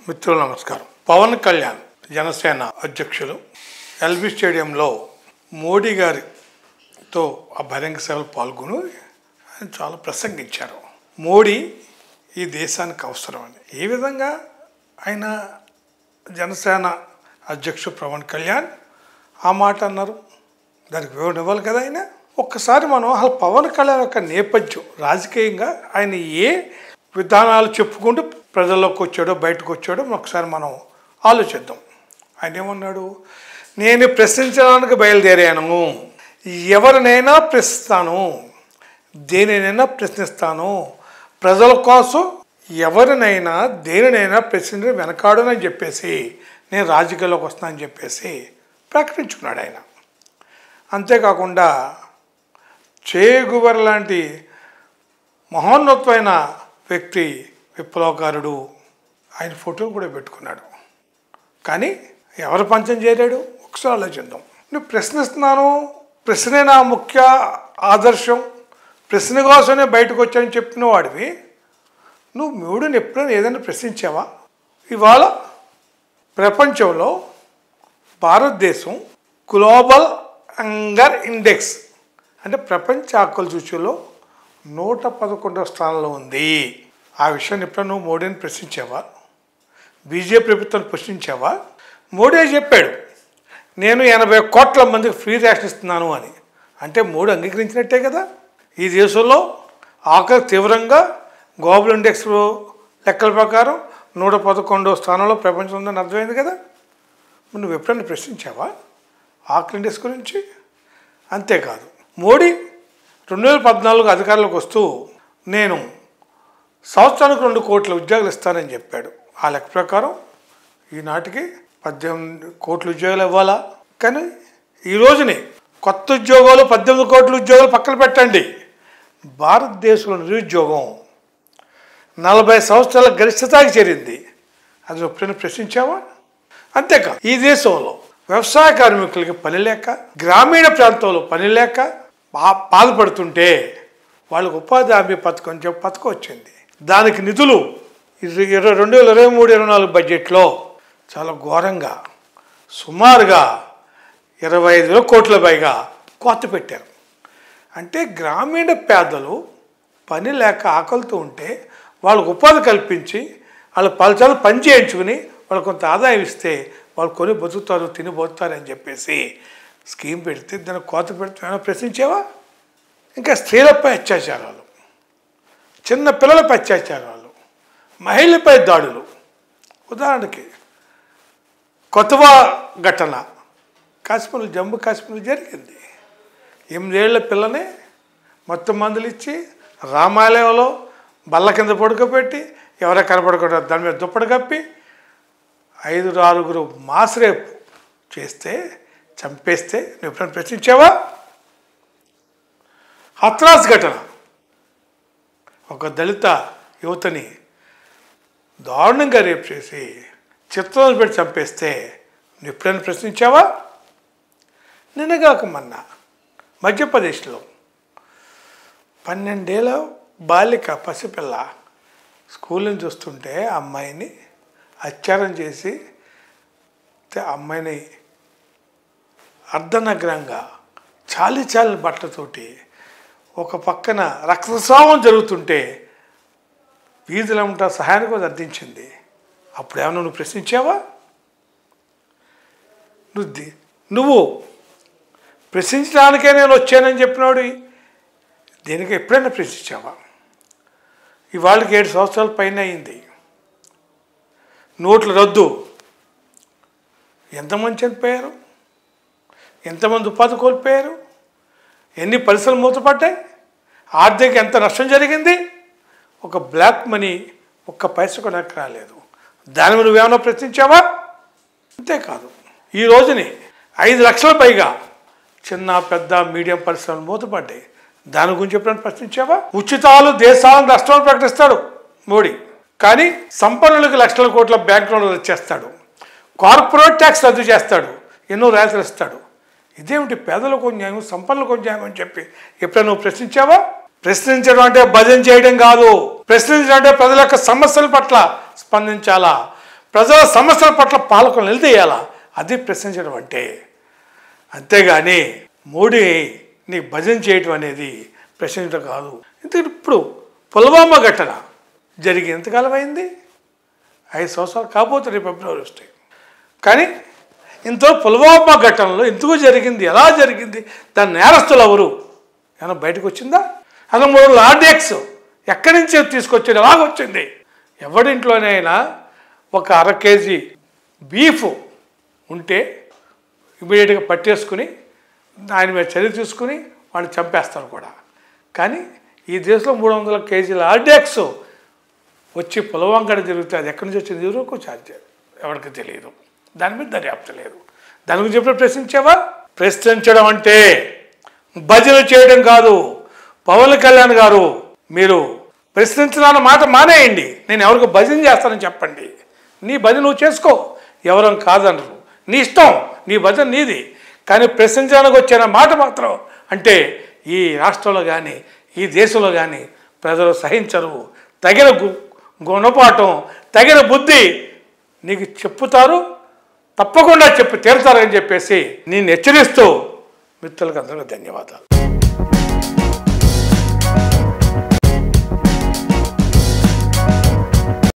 మిత్రులు నమస్కారం పవన్ కళ్యాణ్ జనసేన అధ్యక్షులు ఎల్బీ స్టేడియంలో మోడీ గారితో ఆ బహిరంగ సభలో పాల్గొని ఆయన చాలా ప్రసంగించారు మోడీ ఈ దేశానికి అవసరమని ఏ విధంగా ఆయన జనసేన అధ్యక్షుడు పవన్ కళ్యాణ్ ఆ మాట అన్నారు దానికి వివరణ ఇవ్వాలి కదా ఆయన ఒక్కసారి మనం అసలు పవన్ కళ్యాణ్ యొక్క నేపథ్యం రాజకీయంగా ఆయన ఏ విధానాలు చెప్పుకుంటూ ప్రజల్లోకి వచ్చాడో బయటకు వచ్చాడో ఒకసారి మనం ఆలోచిద్దాం ఆయన ఏమన్నాడు నేను ప్రశ్నించడానికి బయలుదేరాను ఎవరినైనా ప్రశ్నిస్తాను దేనినైనా ప్రశ్నిస్తాను ప్రజల కోసం ఎవరినైనా దేనినైనా ప్రశ్నించడం వెనకాడనని చెప్పేసి నేను రాజకీయాల్లోకి వస్తానని చెప్పేసి ప్రకటించుకున్నాడు ఆయన అంతేకాకుండా చేగువర్ లాంటి మహోన్నతమైన వ్యక్తి విప్లవకారుడు ఆయన ఫోటోలు కూడా పెట్టుకున్నాడు కానీ ఎవరు పంచం చేరాడు ఒకసారి ఆలోచిద్దాం నువ్వు ప్రశ్నిస్తున్నాను ప్రశ్నే నా ముఖ్య ఆదర్శం ప్రశ్న కోసమే బయటకు వచ్చానని చెప్పిన వాడివి నువ్వు మూడుని ఎప్పుడైనా ఏదైనా ప్రశ్నించావా ఇవాళ ప్రపంచంలో భారతదేశం గ్లోబల్ హంగర్ ఇండెక్స్ అంటే ప్రపంచ ఆకలి సూచీలో నూట పదకొండవ స్థానంలో ఉంది ఆ విషయాన్ని ఎప్పుడైనా నువ్వు మోడీని ప్రశ్నించావా బీజేపీ ప్రభుత్వాన్ని ప్రశ్నించావా మోడీ చెప్పాడు నేను ఎనభై కోట్ల మందికి ఫ్రీ రేషన్ ఇస్తున్నాను అని అంటే మోడీ అంగీకరించినట్టే కదా ఈ దేశంలో ఆకలి తీవ్రంగా గ్లోబల్ ఇండెక్స్ లెక్కల ప్రకారం నూట పదకొండవ స్థానంలో ప్రపంచం ఉందని అర్థమైంది కదా మరి నువ్వు ఎప్పుడైనా ప్రశ్నించావా ఆకలి ఇండెక్స్ గురించి అంతేకాదు మోడీ రెండు వేల పద్నాలుగు అధికారంలోకి వస్తూ నేను సంవత్సరానికి రెండు కోట్ల ఉద్యోగాలు ఇస్తానని చెప్పాడు ఆ లెక్క ప్రకారం ఈనాటికి పద్దెనిమిది కోట్ల ఉద్యోగాలు ఇవ్వాలా కానీ ఈ రోజుని కొత్త ఉద్యోగాలు పద్దెనిమిది కోట్ల ఉద్యోగాలు పక్కన పెట్టండి భారతదేశంలో నిరుద్యోగం నలభై సంవత్సరాల గరిష్టతాకి చేరింది అది నువ్వు ఎప్పుడైనా ప్రశ్నించావా అంతేకాదు ఈ దేశంలో వ్యవసాయ కార్మికులకి పని లేక గ్రామీణ ప్రాంతంలో పని లేక బా బాధపడుతుంటే వాళ్ళకు ఉపాధి హామీ పథకం అని చెప్పి పథకం వచ్చింది దానికి నిధులు ఇరవై ఇరవై రెండు వేల ఇరవై మూడు ఇరవై నాలుగు బడ్జెట్లో చాలా ఘోరంగా సుమారుగా ఇరవై ఐదు వేల కోట్ల పైగా కోత పెట్టారు అంటే గ్రామీణ పేదలు పని లేక ఆకలితో ఉంటే వాళ్ళకు ఉపాధి కల్పించి వాళ్ళ పలచాలు పని చేయించుకుని వాళ్ళకు కొంత ఆదాయం ఇస్తే వాళ్ళు కొని బతుకుతారు తిని బతుకుతారు అని చెప్పేసి స్కీమ్ పెడితే దాన్ని కోత పెడితే ఏమైనా ప్రశ్నించేవా ఇంకా స్త్రీలపై అత్యాచారాలు చిన్న పిల్లలపై అత్యాచారాలు మహిళలపై దాడులు ఉదాహరణకి కొత్తవా ఘటన కాశ్మీర్ జమ్మూ కాశ్మీర్ జరిగింది ఎనిమిదేళ్ల పిల్లని మొత్తం మందులు ఇచ్చి రామాలయంలో బల్ల కింద పడుకోబెట్టి ఎవరో కనపడకుండా దాని మీద దుప్పటి కప్పి ఐదు ఆరుగురు మాస్ రేపు చేస్తే చంపేస్తే నువ్వు ఎప్పుడైనా ప్రశ్నించావా హత్రాస్ ఘటన ఒక దళిత యువతని దారుణంగా రేపు చేసి చిత్రాలు పెట్టి చంపేస్తే నువ్వు ఎప్పుడైనా ప్రశ్నించావా నిన్నగాక మొన్న మధ్యప్రదేశ్లో పన్నెండేళ్ళ బాలిక పసిపిల్ల స్కూల్ నుంచి వస్తుంటే ఆ అమ్మాయిని అత్యారం చేసి తే- ఆ అమ్మాయిని అర్ధనగ్నంగా చాలి చాలిన బట్టలతోటి ఒక పక్కన రక్తస్రావం జరుగుతుంటే వీధులంతా సహాయానికి కూడా అర్థించింది అప్పుడు ఏమన్నా నువ్వు ప్రశ్నించావా నువ్వు ది- నువ్వు ప్రశ్నించడానికే నేను వచ్చానని చెప్పినాడు దీనికి ఎప్పుడైనా ప్రశ్నించావా ఇవాళకి ఏడు సంవత్సరాల పైన అయింది నోట్ల రద్దు ఎంతమంది చనిపోయారు ఎంతమంది ఉపాధి కోల్పోయారు ఎన్ని పరిశ్రమలు మూతపడ్డాయి ఆర్థిక ఎంత నష్టం జరిగింది ఒక బ్లాక్ మనీ ఒక్క పైస కూడా రాలేదు దాని మీద నువ్వేమైనా ప్రశ్నించావా అంతేకాదు ఈ రోజుని ఐదు లక్షల పైగా చిన్న పెద్ద మీడియం పరిశ్రమలు మూతపడ్డాయి దాని గురించి ఎప్పుడైనా ప్రశ్నించావా ఉచితాలు దేశాలను నష్టాలు ప్రకటిస్తాడు మోడీ కానీ సంపన్నులకు లక్షల కోట్ల బ్యాంక్ లోన్లు రద్దు చేస్తాడు కార్పొరేట్ ట్యాక్స్ రద్దు చేస్తాడు ఎన్నో రాయితీలు ఇస్తాడు ఇదేమిటి పేదలకు న్యాయం సంపన్నులకు న్యాయం అని చెప్పి ఎప్పుడైనా నువ్వు ప్రశ్నించావా ప్రశ్నించడం అంటే భజన చేయడం కాదు ప్రశ్నించడం అంటే ప్రజల యొక్క సమస్యల పట్ల స్పందించాలా ప్రజల సమస్యల పట్ల పాలకులు నిలదీయాలా అది ప్రశ్నించడం అంటే అంతేగాని మోడీని భజన చేయటం అనేది ప్రశ్నించడం కాదు ఎందుకంటే ఇప్పుడు పుల్వామా ఘటన జరిగి ఎంతకాలం అయింది ఐదు సంవత్సరాలు కాబోతుంది ఫిబ్రవరి వస్తాయి కానీ ఇంత పుల్వామా ఘటనలో ఎందుకు జరిగింది ఎలా జరిగింది దాని నేరస్తులు ఎవరు ఏమైనా బయటకు వచ్చిందా అలా మూడు లార్డెక్స్ ఎక్కడి నుంచి తీసుకొచ్చింది ఎలాగొచ్చింది ఎవడింట్లోనైనా ఒక అర కేజీ బీఫ్ ఉంటే ఇమీడియట్గా పట్టేసుకుని ఆయన మీద చర్య తీసుకుని వాడిని చంపేస్తారు కూడా కానీ ఈ దేశంలో మూడు వందల కేజీల ఆర్డెక్స్ వచ్చి పొలవంకడ జరిగితే అది ఎక్కడి నుంచి వచ్చింది ఎవరికి ఛార్జ్ ఎవరికి తెలియదు దాని మీద దర్యాప్తు లేదు దాని గురించి ఎప్పుడు ప్రశ్నించావా ప్రశ్నించడం అంటే భజన చేయడం కాదు పవన్ కళ్యాణ్ గారు మీరు ప్రశ్నించడానికి మాట మానేయండి నేను ఎవరికి భజన చేస్తానని చెప్పండి నీ భజన నువ్వు చేసుకో ఎవరం కాదనరు నీ ఇష్టం నీ భజన నీది కానీ ప్రశ్నించడానికి వచ్చిన మాట మాత్రం అంటే ఈ రాష్ట్రంలో కానీ ఈ దేశంలో కానీ ప్రజలు సహించరు తగిన గు గుణపాఠం తగిన బుద్ధి నీకు చెప్పుతారు తప్పకుండా చెప్పి తీరుతారని చెప్పేసి నేను హెచ్చరిస్తూ మిత్రులకు అందరికీ ధన్యవాదాలు